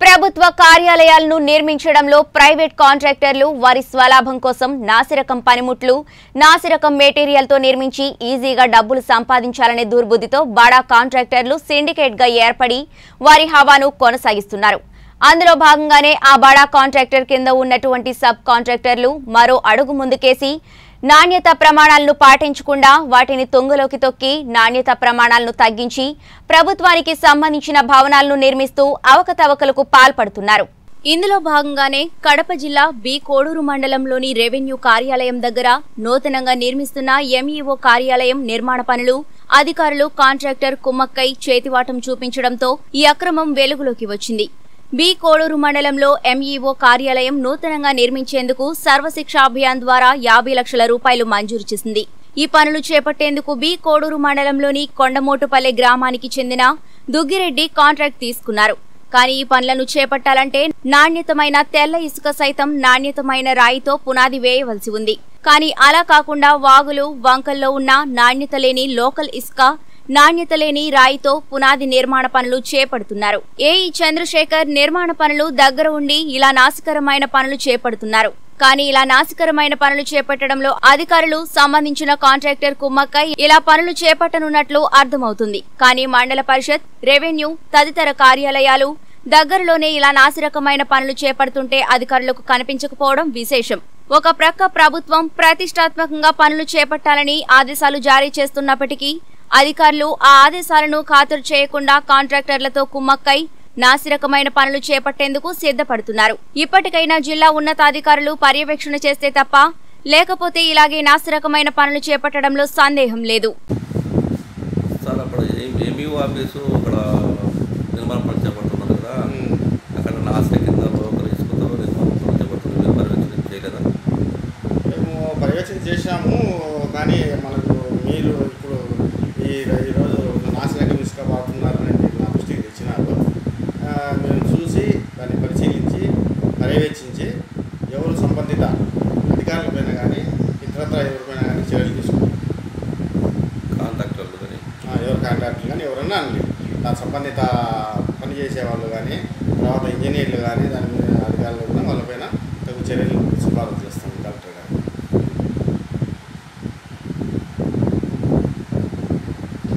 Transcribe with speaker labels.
Speaker 1: ప్రభుత్వ కార్యాలయాలను నిర్మించడంలో ప్రైవేట్ కాంట్రాక్టర్లు వారి స్వలాభం కోసం నాసిరకం పనిముట్లు నాసిరకం మెటీరియల్తో నిర్మించి ఈజీగా డబ్బులు సంపాదించాలనే దుర్బుద్ధితో బడా కాంట్రాక్టర్లు సిండికేట్గా ఏర్పడి వారి హవాను కొనసాగిస్తున్నారు అందులో భాగంగానే ఆ బడా కాంట్రాక్టర్ కింద ఉన్నటువంటి సబ్ కాంట్రాక్టర్లు మరో అడుగు ముందుకేసి నాణ్యత ప్రమాణాలను పాటించకుండా వాటిని తొంగలోకి తొక్కి నాణ్యత ప్రమాణాలను తగ్గించి ప్రభుత్వానికి సంబంధించిన భవనాలను నిర్మిస్తూ అవకతవకలకు పాల్పడుతున్నారు ఇందులో భాగంగానే కడప జిల్లా బి కోడూరు మండలంలోని రెవెన్యూ కార్యాలయం దగ్గర నూతనంగా నిర్మిస్తున్న ఎంఈఓ కార్యాలయం నిర్మాణ పనులు అధికారులు కాంట్రాక్టర్ కుమ్మక్కై చేతివాటం చూపించడంతో ఈ అక్రమం వెలుగులోకి వచ్చింది బి కోడూరు మండలంలో ఎంఈఓ కార్యాలయం నూతనంగా నిర్మించేందుకు సర్వశిక్ష అభియాన్ ద్వారా యాభై లక్షల రూపాయలు మంజూరు చేసింది ఈ పనులు చేపట్టేందుకు బి కోడూరు మండలంలోని కొండమోటుపల్లె గ్రామానికి చెందిన దుగ్గిరెడ్డి కాంట్రాక్ట్ తీసుకున్నారు కానీ ఈ పనులను చేపట్టాలంటే నాణ్యతమైన తెల్ల ఇసుక సైతం నాణ్యతమైన రాయితో పునాది వేయవలసి ఉంది కానీ అలా కాకుండా వాగులు వంకల్లో ఉన్న నాణ్యత లేని లోకల్ ఇసుక నాణ్యత లేని రాయితో పునాది నిర్మాణ పనులు చేపడుతున్నారు ఏఈ చంద్రశేఖర్ నిర్మాణ పనులు దగ్గర ఉండి ఇలా నాశకరమైన పనులు చేపడుతున్నారు కానీ ఇలా నాశకరమైన పనులు చేపట్టడంలో అధికారులు సంబంధించిన కాంట్రాక్టర్ కుమ్మక్కై ఇలా పనులు చేపట్టనున్నట్లు అర్థమవుతుంది కానీ మండల పరిషత్ రెవెన్యూ తదితర కార్యాలయాలు దగ్గరలోనే ఇలా నాసిరకమైన పనులు చేపడుతుంటే అధికారులకు కనిపించకపోవడం విశేషం ఒక ప్రక్క ప్రభుత్వం ప్రతిష్టాత్మకంగా పనులు చేపట్టాలని ఆదేశాలు జారీ చేస్తున్నప్పటికీ అధికారులు ఆ ఆదేశాలను ఖాతరు చేయకుండా కాంట్రాక్టర్లతో కుమ్మక్కై నాసిరకమైన పనులు చేపట్టేందుకు సిద్ధపడుతున్నారు ఇప్పటికైనా జిల్లా ఉన్నతాధికారులు పర్యవేక్షణ చేస్తే తప్ప లేకపోతే ఇలాగే నాసిరకమైన పనులు చేపట్టడంలో సందేహం లేదు
Speaker 2: సార్ అక్కడ ఏం ఏమీఓ ఆఫీసు అక్కడ నిర్మాణ పని చేపడుతున్నారు కదా అక్కడ నాశ కింద ఒకరు ఇసుకతో నిర్మాణ పని చేపడుతున్నారు మీరు పర్యవేక్షణ చేయలేదా
Speaker 3: మేము పర్యవేక్షణ చేశాము కానీ మనకు మీరు ఇప్పుడు ఈ ఈరోజు నాశనకం ఇసుక వాడుతున్నారని మీరు నా దృష్టికి తెచ్చినారు ఆ, మేము చూసి దాన్ని పరిశీలించి పర్యవేక్షించి ఎవరు సంబంధిత అధికారులపైన కానీ ఇతరత్ర ఎవరిపైన కానీ చర్యలు తీసుకుంటాం
Speaker 2: కాంట్రాక్టర్లు కానీ
Speaker 3: ఆ, ఎవరు కాంట్రాక్టులు కానీ ఎవరన్నా అనలేదు దాని సంబంధిత పని చేసే వాళ్ళు కానీ తర్వాత ఇంజనీర్లు కానీ దాని